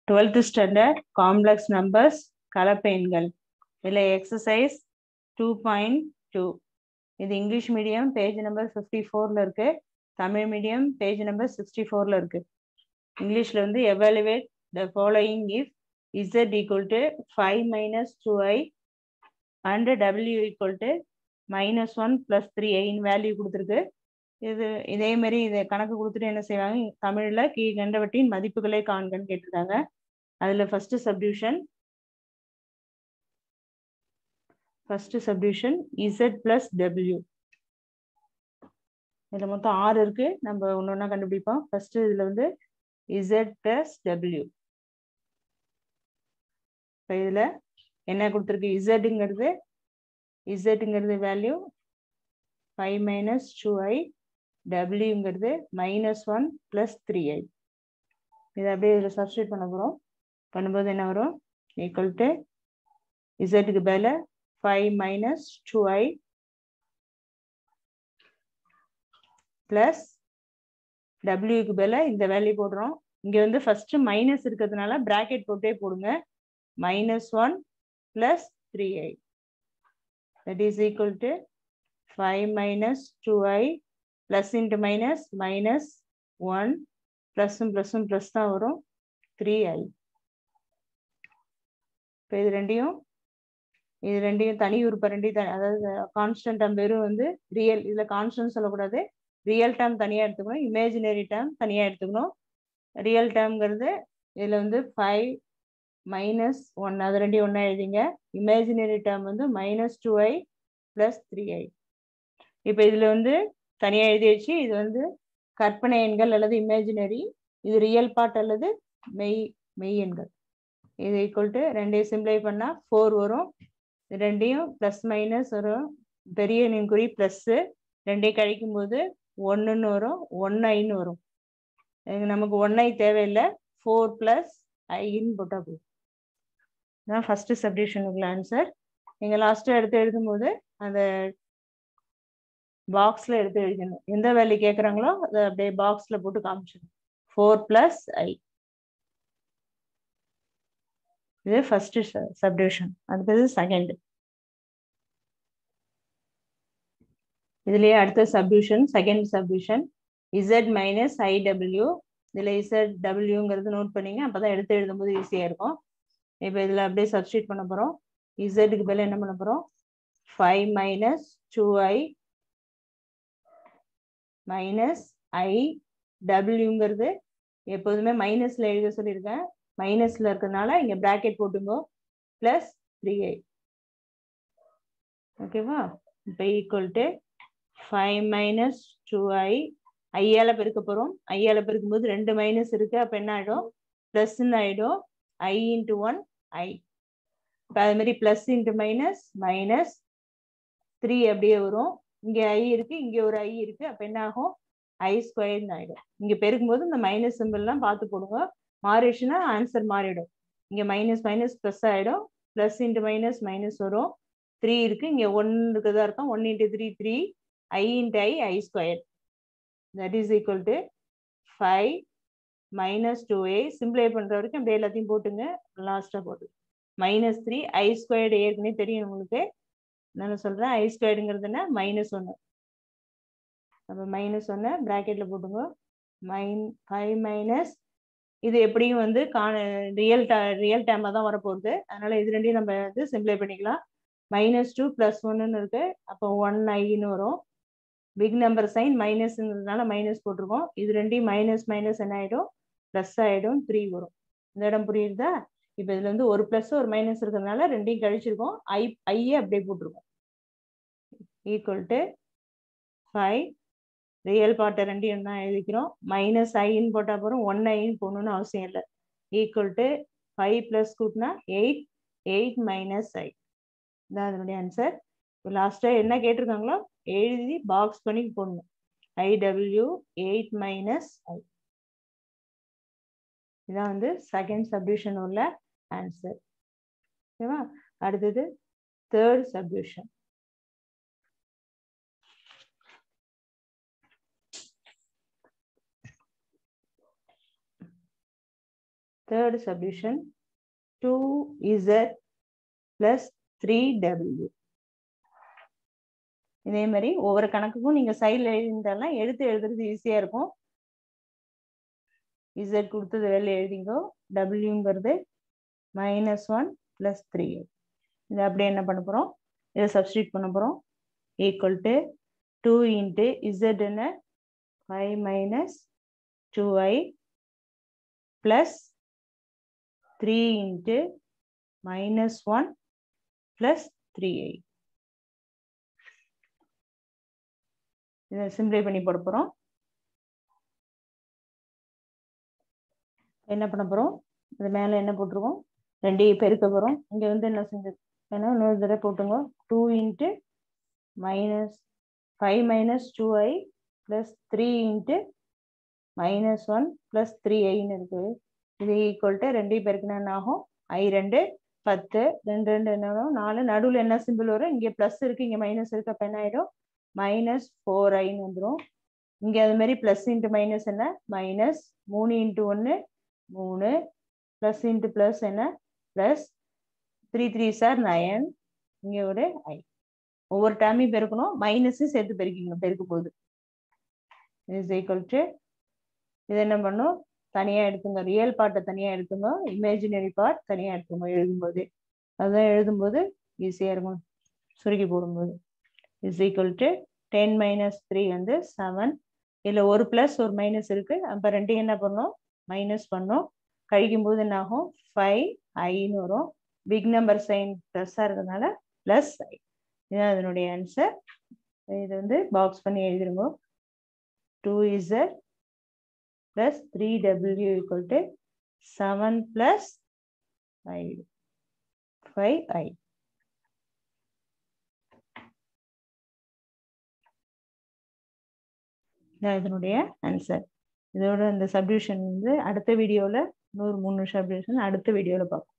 twelfth standard complex numbers கலப்பு எண்கள் இதில் எக்ஸசைஸ் டூ பாயிண்ட் டூ இது English medium page number fifty ஃபோரில் இருக்கு Tamil medium page number sixty ஃபோரில் இருக்கு இங்கிலீஷில் வந்து evaluate the following if Z equal to five minus two I and W equal to minus one plus three ஐன்னு value கொடுத்துருக்கு இது இதே மாதிரி இதை கணக்கு கொடுத்துட்டு என்ன செய்வாங்க தமிழில் கீ கண்டவற்றின் மதிப்புகளை காண்கன்னு கேட்டிருக்காங்க அதில் first substitution first substitution Z plus W இதில் மொத்தம் ஆறு இருக்கு நம்ம ஒன்று ஒன்றா கண்டுபிடிப்போம் ஃபர்ஸ்ட் இதில் வந்து இசட் பிளஸ் டபிள்யூ இப்போ இதில் என்ன கொடுத்துருக்கு இசட்டுங்கிறது இசட்டுங்கிறது value five minus two I டபிள்யூங்கிறது minus one plus three I இதை அப்படியே இதில் சப்ஸ்டியூட் பண்ண போகிறோம் பண்ணும்போது என்ன வரும் ஈக்குவல் டு இசட்டுக்கு மேலே five minus two I plus டபிள்யூக்கு மேலே இந்த வேல்யூ போடுறோம் இங்கே வந்து ஃபர்ஸ்ட் மைனஸ் இருக்கிறதுனால ப்ராக்கெட் போட்டே போடுங்க minus one plus three I that is equal to five minus two I plus into minus minus one ப்ளஸ்ஸும் ப்ளஸ்ஸும் ப்ளஸ் தான் வரும் த்ரீ ஐ இப்போ இது ரெண்டையும் இது ரெண்டையும் தனி உறுப்பு ரெண்டையும் தனி அதாவது கான்ஸ்டன்ட் டேம் வெறும் வந்து ரியல் இதில் கான்ஸ்டன்ட் சொல்லக்கூடாது ரியல் டேம் தனியாக எடுத்துக்கணும் இமேஜினரி டேம் தனியாக எடுத்துக்கணும் ரியல் டேம்ங்கிறது இதில் வந்து ஃபைவ் மைனஸ் ஒன் அது ரெண்டையும் ஒன்றா எழுதிங்க இமேஜினரி டேம் வந்து minus two I plus three I இப்போ இதில் வந்து தனியாக எழுதி வச்சு இது வந்து கற்பனை எண்கள் அல்லது இமேஜினரி இது ரியல் பார்ட் அல்லது மெய் மெய் எண்கள் இது ஈக்குவல் டு ரெண்டையும் சிம்ப்ளை பண்ணால் ஃபோர் வரும் ரெண்டையும் ப்ளஸ் மைனஸ் வரும் பெரிய எண்ணின் குறி ப்ளஸ்ஸு ரெண்டையும் கழிக்கும் போது ஒன்றுன்னு வரும் ஒன் ஐன்னு வரும் நமக்கு ஒன் ஐ தேவையில்லை ஃபோர் ப்ளஸ் ஐன்னு போட்டால் போதும் இதுதான் ஃபஸ்ட்டு சப்டிஷனுக்குள்ள ஆன்சர் நீங்கள் லாஸ்ட்டாக எடுத்து எழுதும்போது அந்த பாக்ஸில் எடுத்து எழுதணும் எந்த வேல்யூ கேட்குறாங்களோ அதை அப்படியே பாக்ஸில் போட்டு காமிச்சிடணும் ஃபோர் ப்ளஸ் ஐ இது ஃபர்ஸ்ட் சப்டிவிஷன் அடுத்தது செகண்ட் இதுலயே அடுத்த subdivision second subdivision Z minus I W இதில் இசட் டபிள்யூங்கிறது நோட் பண்ணிங்க அப்போ தான் எடுத்து எழுதும்போது ஈஸியாக இருக்கும் இப்போ இதில் அப்படியே சப்ஸ்டியூட் பண்ண போகிறோம் இசட்டுக்கு பதில் என்ன பண்ண போகிறோம் five minus two I minus I டபிள்யூங்கிறது எப்போதுமே மைனஸில் எழுத சொல்லியிருக்கேன் மைனஸில் இருக்கிறதுனால இங்கே ப்ராக்கெட் போட்டுங்கோ ப்ளஸ் த்ரீ ஐ ஓகேவா இப்போ equal to five minus two I ஐயால் பெருக்க போகிறோம் ஐயால் பெருக்கும்போது ரெண்டு மைனஸ் இருக்குது அப்போ என்ன ஆகிடும் ப்ளஸ்ன்னு ஆகிடும் ஐ இன்ட்டு ஒன் ஐ இப்போ அது மாதிரி plus into minus minus three அப்படியே வரும் இங்கே ஐ இருக்குது இங்கே ஒரு ஐ இருக்குது அப்போ என்ன ஆகும் ஐ ஸ்கொயர்னு ஆகிடும் இங்கே பெருக்கும்போது இந்த மைனஸ் சிம்பிள்லாம் பார்த்து போடுங்க மாறிடுச்சுன்னா ஆன்சர் மாறிடும் இங்கே மைனஸ் மைனஸ் ப்ளஸ் ஆகிடும் ப்ளஸ் இன்ட்டு மைனஸ் மைனஸ் வரும் த்ரீ இருக்குது இங்கே ஒன் இருக்குதா இருக்கும் one into three three I into I I square that is equal to five minus two A simplify பண்ணுற வரைக்கும் அப்படியே எல்லாத்தையும் போட்டுங்க லாஸ்ட்டாக போட்டு மைனஸ் த்ரீ ஐ ஸ்கொயர்டு ஏற்கனவே தெரியும் உங்களுக்கு நான் சொல்கிறேன் ஐ ஸ்கொயர்டுங்கிறதுனா மைனஸ் ஒன்று அப்போ மைனஸ் ஒன்று ப்ராக்கெட்டில் போட்டுங்க மைன் ஃபைவ் மைனஸ் இது எப்படியும் வந்து காண ரியல் டா ரியல் டேமாக தான் வரப்போகுது அதனால் இது ரெண்டையும் நம்ம வந்து சிம்பிளை பண்ணிக்கலாம் மைனஸ் டூ ப்ளஸ் ஒன்றுன்னு இருக்குது அப்போ ஒன் ஐன்னு வரும் பிக் நம்பர் சைன் மைனஸ்ங்கிறதுனால மைனஸ் போட்டிருக்கோம் இது ரெண்டையும் மைனஸ் மைனஸ் என்ன ஆகிடும் ப்ளஸ் ஆகிடும் த்ரீ வரும் இந்த இடம் புரியுதா இப்போ இதில் வந்து ஒரு ப்ளஸ் ஒரு மைனஸ் இருக்கிறதுனால ரெண்டையும் கழிச்சிருக்கோம் ஐ ஐயே அப்படியே போட்டிருக்கோம் ஈக்குவல் டு ஃபைவ் ரியல் பார்ட்டை ரெண்டையும் தான் எழுதிக்கிறோம் மைனஸ் ஐன்னு போட்டால் போகிறோம் ஒன் ஐன்னு போகணுன்னு அவசியம் இல்லை ஈக்குவல் டு ஃபைவ் ப்ளஸ் கூட்டினா எயிட் எயிட் மைனஸ் ஐ இதான் அதனுடைய ஆன்சர் இப்போ லாஸ்ட்டாக என்ன கேட்டிருக்காங்களோ எழுதி பாக்ஸ் பண்ணி போடணும் ஐடபிள்யூ எயிட் மைனஸ் ஐ இதான் வந்து செகண்ட் சப்டியூஷன் உள்ள ஆன்சர் ஓகேவா அடுத்தது third substitution third subdivision two Z plus three W இதே மாதிரி ஒவ்வொரு கணக்குக்கும் நீங்க சைடில் எழுதிருந்தாலும் எடுத்து எழுதுறது ஈஸியா இருக்கும் இசட் கொடுத்தது வெளில எழுதிங்கோ டபிள்யூங்கிறது மைனஸ் ஒன் பிளஸ் த்ரீ இது அப்படியே என்ன பண்ண போறோம் இதை சப்ஸ்டியூட் பண்ண போறோம் equal to two into Z என்ன five minus two I plus three into minus one plus three I இதை சிம்பிளை பண்ணி போட போகிறோம் என்ன பண்ண போகிறோம் அது மேலே என்ன போட்டுருவோம் ரெண்டையும் பெருக்க போகிறோம் இங்கே வந்து என்ன செஞ்சு ஏன்னா இன்னொரு தடவை போட்டுங்க two into minus five minus two I plus three into minus one plus three ஐன்னு இருக்குது இது ஈக்குவல் டு ரெண்டையும் பெருக்கினா என்ன ஆகும் ஐ ரெண்டு பத்து ரெண்டு ரெண்டு என்ன வரும் நாலு நடுவில் என்ன சிம்பிள் வரும் இங்கே ப்ளஸ் இருக்குது இங்கே மைனஸ் இருக்குது அப்போ என்ன ஆகிடும் மைனஸ் ஃபோர் ஐன்னு வந்துடும் இங்கே அது மாதிரி ப்ளஸ் இன்ட்டு மைனஸ் என்ன மைனஸ் மூணு இன்ட்டு ஒன்று மூணு ப்ளஸ் இன்ட்டு ப்ளஸ் என்ன plus three three sir nine இங்கே ஒரு ஐ ஒவ்வொரு டைமையும் பெருக்கணும் மைனஸும் சேர்த்து பெருக்கிக்கணும் பெருக்க போகுது இஸ் ஈக்குவல் டு இது என்ன பண்ணும் தனியாக எடுத்துங்க ரியல் பார்ட்டை தனியாக எடுத்துங்க இமேஜினரி பார்ட் தனியாக எடுத்துங்க எழுதும்போது அதுதான் எழுதும்போது ஈஸியாக இருக்கும் சுருக்கி போடும்போது is equal to ten minus three வந்து செவன் இதில் ஒரு ப்ளஸ் ஒரு மைனஸ் இருக்குது அப்போ ரெண்டையும் என்ன பண்ணோம் மைனஸ் பண்ணோம் கழிக்கும் போது என்ன ஆகும் ஃபைவ் ஐன்னு வரும் பிக் நம்பர் சைன் ப்ளஸ்ஸாக இருக்கிறதுனால ப்ளஸ் ஐ இதுதான் அதனுடைய ஆன்சர் இது வந்து பாக்ஸ் பண்ணி எழுதிருங்க two Z plus 3w equal to 7 plus 5 5i இதனுடைய ஆன்சர் இதோட இந்த சப்டிவிஷன் வந்து அடுத்த வீடியோவில் நூறு மூணு சப்டிவிஷன் அடுத்த வீடியோவில் பார்ப்போம்